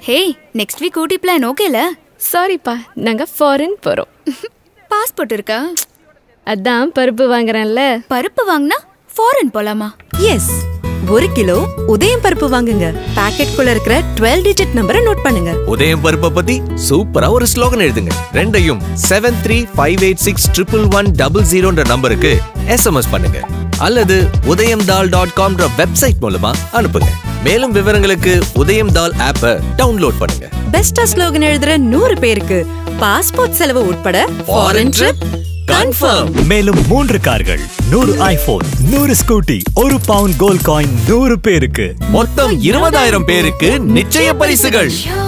ஹே next week Ooty plan ஓகேல சாரிப்பா நாங்க ஃபாரின் போறோம் பாஸ்போர்ட் இருக்கா அதான் பருப்பு வாங்குறேன்ல பருப்பு வாங்கினா ஃபாரின் போலாமா எஸ் ஒரு கிலோ உதயம் பருப்பு வாங்குங்க பாக்கெட்குள்ள இருக்கிற டுவெல் டிஜிட் நம்பரை நோட் பண்ணுங்க உதயம் பருப்பை பத்தி சூப்பரா ஒரு ஸ்லோகன் எழுதுங்க ரெண்டையும் seven three five eight six triple one double ஜீரோன்ற நம்பருக்கு எஸ்எம்எஸ் பண்ணுங்க அல்லது உதயம் தால் டாட் காம்ன்ற வெப்சைட் மூலமா அனுப்புங்க மேலும் விவரங்களுக்கு உதயம் தால் ஆப்பை டவுன்லோட் பண்ணுங்க பெஸ்டா ஸ்லோகன் எழுதுற நூறு பேருக்கு பாஸ்போர்ட் செலவு உட்பட ஃபாரின் ட்ரிப் கன்ஃபார்ம் மேலும் மூன்று கார்கள் நூறு ஐபோன் நூறு ஸ்கூட்டி ஒரு பவுண்ட் கோல்ட் காயின் நூறு பேருக்கு மொத்தம் இருபதாயிரம் பேருக்கு நிச்சய பரிசுகள்